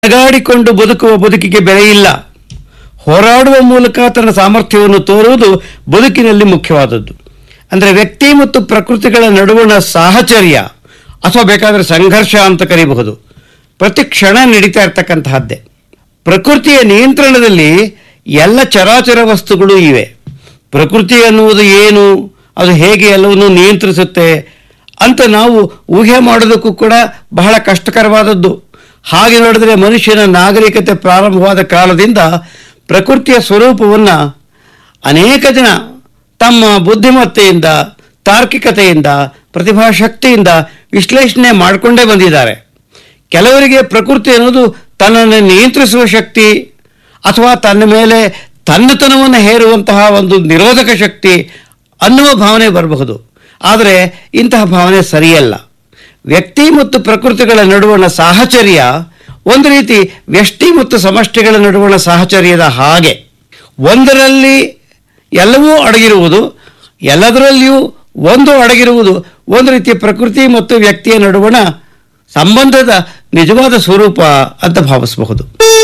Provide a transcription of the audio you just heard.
ಅಗಾಡಿಕೊಂಡು ಬದುಕುವ ಬದುಕಿಗೆ ಬೆಲೆ ಇಲ್ಲ ಹೋರಾಡುವ ಮೂಲಕ ತನ್ನ ಸಾಮರ್ಥ್ಯವನ್ನು ತೋರುವುದು ಬದುಕಿನಲ್ಲಿ ಮುಖ್ಯವಾದದ್ದು ಅಂದರೆ ವ್ಯಕ್ತಿ ಮತ್ತು ಪ್ರಕೃತಿಗಳ ನಡುವಣ ಸಾಹಚರ್ಯ ಅಥವಾ ಬೇಕಾದರೆ ಸಂಘರ್ಷ ಅಂತ ಕರೀಬಹುದು ಪ್ರತಿ ಕ್ಷಣ ನಡೀತಾ ಇರ್ತಕ್ಕಂತಹದ್ದೇ ಪ್ರಕೃತಿಯ ನಿಯಂತ್ರಣದಲ್ಲಿ ಎಲ್ಲ ಚರಾಚರ ವಸ್ತುಗಳು ಇವೆ ಪ್ರಕೃತಿ ಅನ್ನುವುದು ಏನು ಅದು ಹೇಗೆ ಎಲ್ಲವನ್ನು ನಿಯಂತ್ರಿಸುತ್ತೆ ಅಂತ ನಾವು ಊಹೆ ಮಾಡೋದಕ್ಕೂ ಕೂಡ ಬಹಳ ಕಷ್ಟಕರವಾದದ್ದು ಹಾಗೆ ನೋಡಿದ್ರೆ ಮನುಷ್ಯನ ನಾಗರಿಕತೆ ಪ್ರಾರಂಭವಾದ ಕಾಲದಿಂದ ಪ್ರಕೃತಿಯ ಸ್ವರೂಪವನ್ನು ಅನೇಕ ಜನ ತಮ್ಮ ಬುದ್ಧಿಮತ್ತೆಯಿಂದ ತಾರ್ಕಿಕತೆಯಿಂದ ಪ್ರತಿಭಾಶಕ್ತಿಯಿಂದ ವಿಶ್ಲೇಷಣೆ ಮಾಡಿಕೊಂಡೇ ಬಂದಿದ್ದಾರೆ ಕೆಲವರಿಗೆ ಪ್ರಕೃತಿ ಅನ್ನೋದು ತನ್ನನ್ನು ನಿಯಂತ್ರಿಸುವ ಶಕ್ತಿ ಅಥವಾ ತನ್ನ ಮೇಲೆ ತನ್ನತನವನ್ನು ಹೇರುವಂತಹ ಒಂದು ನಿರೋಧಕ ಶಕ್ತಿ ಅನ್ನುವ ಭಾವನೆ ಬರಬಹುದು ಆದರೆ ಇಂತಹ ಭಾವನೆ ಸರಿಯಲ್ಲ ವ್ಯಕ್ತಿ ಮತ್ತು ಪ್ರಕೃತಿಗಳ ನಡುವಣ ಸಾಹಚರ್ಯ ಒಂದು ರೀತಿ ವ್ಯಷ್ಟಿ ಮತ್ತು ಸಮಷ್ಟಿಗಳ ನಡುವಣ ಸಾಹಚರ್ಯದ ಹಾಗೆ ಒಂದರಲ್ಲಿ ಎಲ್ಲವೂ ಅಡಗಿರುವುದು ಎಲ್ಲದರಲ್ಲಿಯೂ ಒಂದು ಅಡಗಿರುವುದು ಒಂದು ರೀತಿಯ ಪ್ರಕೃತಿ ಮತ್ತು ವ್ಯಕ್ತಿಯ ನಡುವಣ ಸಂಬಂಧದ ನಿಜವಾದ ಸ್ವರೂಪ ಅಂತ ಭಾವಿಸಬಹುದು